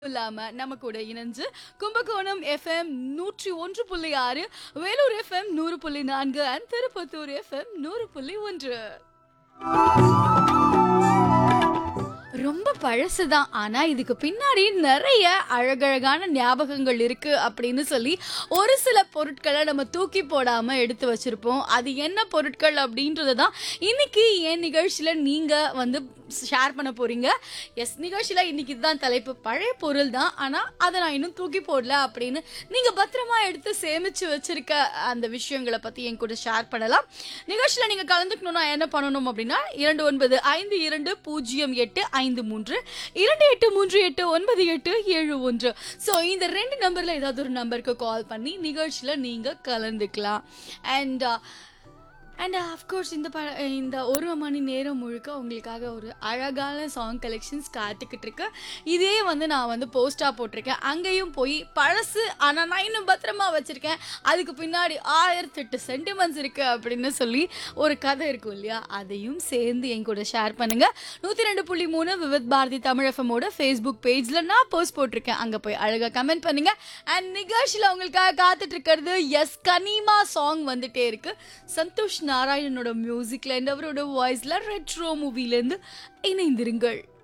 இல்லாம நம்ம கூட இணைஞ்சு கும்பகோணம் எஃப்எம் நூற்றி ஒன்று புள்ளி ஆறு வேலூர் எஃப்எம் நூறு புள்ளி நான்கு அண்ட் திருப்பத்தூர் எஃப்எம் நூறு புள்ளி ஒன்று ரொம்ப பழசுதான் ஆனா இதுக்கு பின்னாடி நிறைய அழகழகான ஞாபகங்கள் இருக்கு அப்படின்னு சொல்லி ஒரு சில பொருட்களை நம்ம தூக்கி போடாம எடுத்து வச்சிருப்போம் அது என்ன பொருட்கள் அப்படின்றத தான் இன்னைக்கு என் நிகழ்ச்சியில நீங்க வந்து ஷேர் பண்ண போறீங்க எஸ் நிகழ்ச்சியில இன்னைக்கு இதுதான் தலைப்பு பழைய பொருள் தான் ஆனா அதை நான் இன்னும் தூக்கி போடல அப்படின்னு நீங்க பத்திரமா எடுத்து சேமிச்சு வச்சிருக்க அந்த விஷயங்களை பத்தி என் கூட ஷேர் பண்ணலாம் நிகழ்ச்சியில நீங்க கலந்துக்கணும்னா என்ன பண்ணணும் அப்படின்னா இரண்டு ஒன்பது ஐந்து இரண்டு பூஜ்ஜியம் எட்டு ஐந்து மூன்று இரண்டு எட்டு மூன்று எட்டு ஒன்பது எட்டு ஏழு ஒன்று ஸோ இந்த ரெண்டு நம்பர்ல ஏதாவது ஒரு நம்பருக்கு கால் பண்ணி நிகழ்ச்சியில நீங்க கலந்துக்கலாம் அண்ட் அண்ட் அஃப்கோர்ஸ் இந்த ப இந்த ஒரு மணி நேரம் முழுக்க உங்களுக்காக ஒரு அழகான சாங் கலெக்ஷன்ஸ் காத்துக்கிட்டு இருக்கு இதே வந்து நான் வந்து போஸ்டாக போட்டிருக்கேன் அங்கேயும் போய் பழசு ஆனால் நான் இன்னும் பத்திரமா வச்சுருக்கேன் அதுக்கு பின்னாடி ஆயிரத்தெட்டு சென்டிமெண்ட்ஸ் இருக்குது அப்படின்னு சொல்லி ஒரு கதை இருக்கும் இல்லையா அதையும் சேர்ந்து என் கூட ஷேர் பண்ணுங்கள் நூற்றி ரெண்டு புள்ளி மூணு விவித் பாரதி தமிழ் எஃப்எம்மோட ஃபேஸ்புக் பேஜில் நான் போஸ்ட் போட்டிருக்கேன் அங்கே போய் அழகாக கமெண்ட் பண்ணுங்கள் அண்ட் நிகழ்ச்சியில் உங்களுக்காக காத்துட்டு இருக்கிறது எஸ் கனிமா சாங் வந்துட்டே இருக்கு சந்தோஷ் நாராயணனோட மியூசிக்ல அண்ட் அவரோட வாய்ஸ்ல ரெட்ரோ மூவிலேருந்து இணைந்திருங்கள்